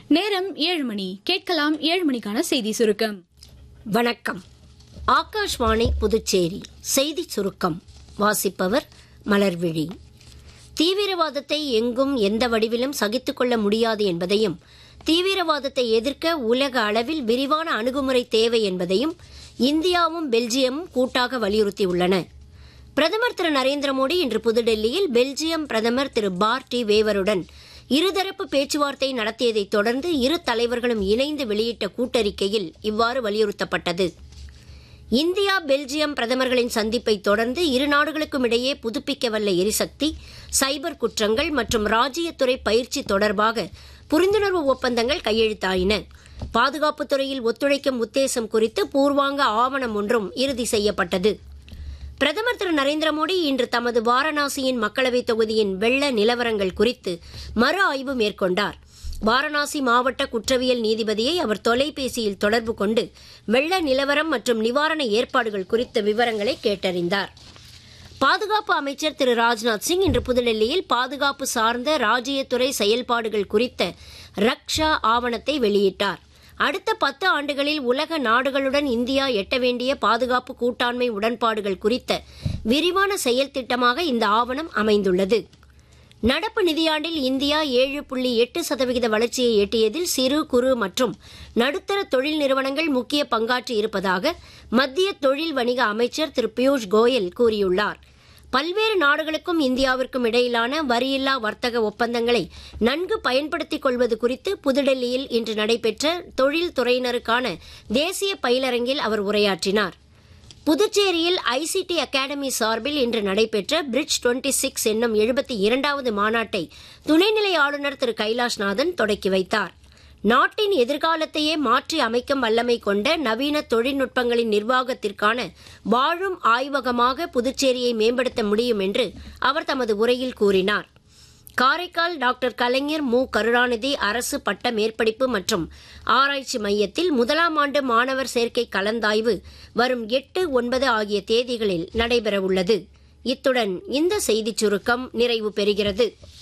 நேரம் ஏழு மணி கேட்கலாம் ஏழு மணிக்கான செய்தி சுருக்கம் வணக்கம் ஆகாஷ்வாணி புதுச்சேரி செய்தி சுருக்கம் வாசிப்பவர் மலர்விழி தீவிரவாதத்தை எங்கும் எந்த வடிவிலும் சகித்துக் கொள்ள முடியாது என்பதையும் தீவிரவாதத்தை எதிர்க்க உலக அளவில் விரிவான அணுகுமுறை தேவை என்பதையும் இந்தியாவும் பெல்ஜியமும் கூட்டாக வலியுறுத்தியுள்ளன பிரதமர் திரு நரேந்திர மோடி இன்று புதுடெல்லியில் பெல்ஜியம் பிரதமர் திரு பார்டி வேவருடன் இருதரப்பு பேச்சுவார்த்தை நடத்தியதைத் தொடர்ந்து இரு தலைவர்களும் இணைந்து வெளியிட்ட கூட்டறிக்கையில் இவ்வாறு வலியுறுத்தப்பட்டது இந்தியா பெல்ஜியம் பிரதமர்களின் சந்திப்பை தொடர்ந்து இரு நாடுகளுக்கும் இடையே புதுப்பிக்கவல்ல எரிசக்தி சைபர் குற்றங்கள் மற்றும் ராஜ்யத்துறை பயிற்சி தொடர்பாக புரிந்துணர்வு ஒப்பந்தங்கள் கையெழுத்தாயின பாதுகாப்புத் துறையில் ஒத்துழைக்கும் உத்தேசம் குறித்து பூர்வாங்க ஆவணம் ஒன்றும் இறுதி செய்யப்பட்டது பிரதமர் திரு நரேந்திர மோடி இன்று தமது வாரணாசியின் மக்களவைத் தொகுதியின் வெள்ள நிலவரங்கள் குறித்து மறு ஆய்வு மேற்கொண்டார் வாரணாசி மாவட்ட குற்றவியல் நீதிபதியை அவர் தொலைபேசியில் தொடர்பு கொண்டு வெள்ள நிலவரம் மற்றும் நிவாரண ஏற்பாடுகள் குறித்த விவரங்களை கேட்டறிந்தார் பாதுகாப்பு அமைச்சர் திரு ராஜ்நாத் சிங் இன்று புதுடெல்லியில் பாதுகாப்பு சார்ந்த ராஜ்யத்துறை செயல்பாடுகள் குறித்த ரக்ஷா ஆவணத்தை வெளியிட்டார் அடுத்த பத்து ஆண்டுகளில் உலக நாடுகளுடன் இந்தியா எட்ட வேண்டிய பாதுகாப்பு கூட்டாண்மை உடன்பாடுகள் குறித்த விரிவான செயல் திட்டமாக இந்த ஆவணம் அமைந்துள்ளது நடப்பு நிதியாண்டில் இந்தியா ஏழு புள்ளி எட்டு சதவிகித வளர்ச்சியை எட்டியதில் சிறு குறு மற்றும் நடுத்தர தொழில் நிறுவனங்கள் முக்கிய பங்காற்றி இருப்பதாக மத்திய தொழில் வணிக அமைச்சர் திரு பியூஷ் கோயல் கூறியுள்ளார் பல்வேறு நாடுகளுக்கும் இந்தியாவிற்கும் இடையிலான வரியில்லா வர்த்தக ஒப்பந்தங்களை நன்கு பயன்படுத்திக் கொள்வது குறித்து புதுடெல்லியில் இன்று நடைபெற்ற தொழில் துறையினருக்கான தேசிய பயிலரங்கில் அவர் உரையாற்றினார் புதுச்சேரியில் ஐசிடி அகாடமி சார்பில் இன்று நடைபெற்ற பிரிட்ஜ் டுவெண்டி சிக்ஸ் என்னும் எழுபத்தி இரண்டாவது மாநாட்டை துணைநிலை ஆளுநர் திரு கைலாஷ்நாதன் தொடக்கி வைத்தார் நாட்டின் எதிர்காலத்தையே மாற்றி அமைக்கும் வல்லமை கொண்ட நவீன தொழில்நுட்பங்களின் நிர்வாகத்திற்கான வாழும் ஆய்வகமாக புதுச்சேரியை மேம்படுத்த முடியும் என்று அவர் தமது உரையில் கூறினார் காரைக்கால் டாக்டர் கலைஞர் மு கருணாநிதி அரசு பட்ட மேற்படிப்பு மற்றும் ஆராய்ச்சி மையத்தில் முதலாம் ஆண்டு மாணவர் சேர்க்கை கலந்தாய்வு வரும் எட்டு ஒன்பது ஆகிய தேதிகளில் நடைபெறவுள்ளது இத்துடன் இந்த செய்திச் சுருக்கம் நிறைவு பெறுகிறது